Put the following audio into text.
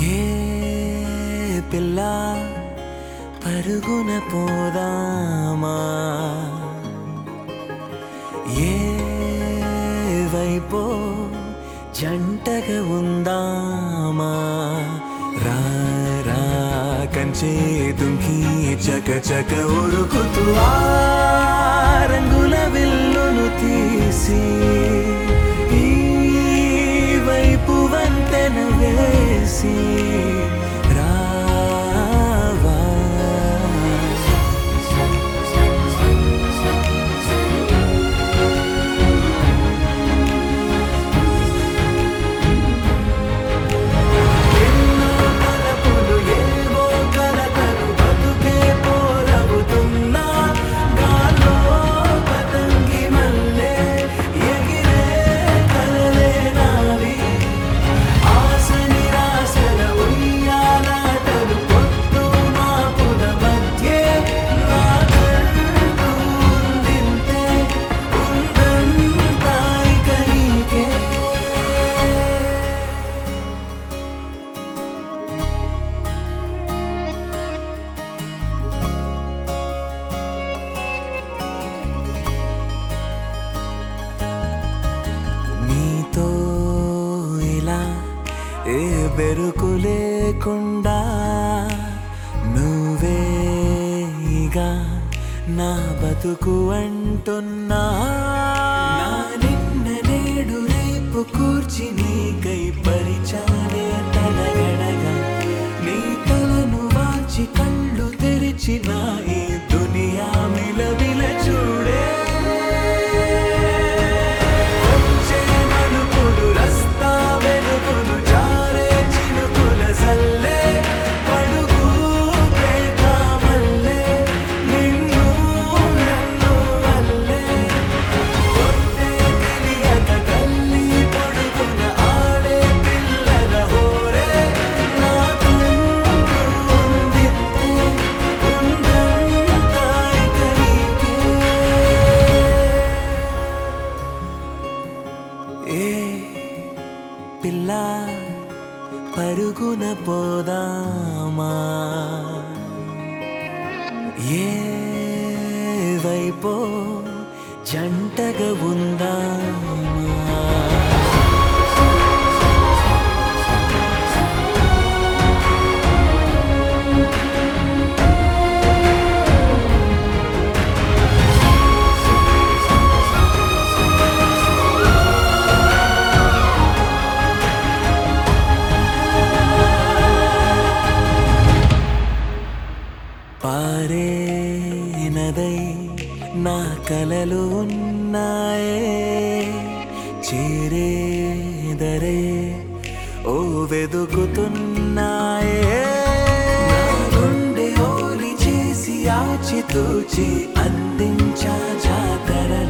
ఏ పిల్ల పరుగున పోదామా ఏ వైపో జంటగా ఉందామా రా రా కంచే దుంకి చక చక ఉరుకుతూ ఆ రంగుల విల్లును తీసి ఈ వైపు వంతెన వేసి రావా ఎన్నో తలపులు ఏవో కలతలు బతుకే పోరవుతున్నా గాల్లో పతంగి మల్లె ఎగిరే కలలే నావి ఆశ నిరాశల ఉయ్యాలాటలు పొత్తు మాపుల మధ్య నాకంటూ ఉందింతే ఉందంతా ఇక నీకే నీతో ఇలా ఏ బెరుకు లేకుండా నువ్వేగా నా బతుకు అంటున్నా నా నిన్న నేడు రేపు కూర్చి నీకై పరిచాలే తలగడగా నీ తలను వాచి కళ్ళు తెరిచిన ఈ దునియా మిలవిల చూడే వచ్చే మలుపులు రస్తా వెలుగులు జారే చినుకుల సల్లే పడుగు పేట మల్లె నిన్ను నన్ను వల్లే కొట్టే తెలియక తల్లి పొడుగున ఆడే పిల్లల హోరే నాకంటూ ఉందిత్తే ఉందంతా ఇక నీకే ఏ పిల్ల పరుగున పోదామా ఏ వైపో జంటగా ఉందామా పారే నదై నా కలలు ఉన్నాయే చేరేదరే ఓ వెదుకుతున్నాయే నా గుండె ఓలి చేసి ఆచితూచి అందించా జాతర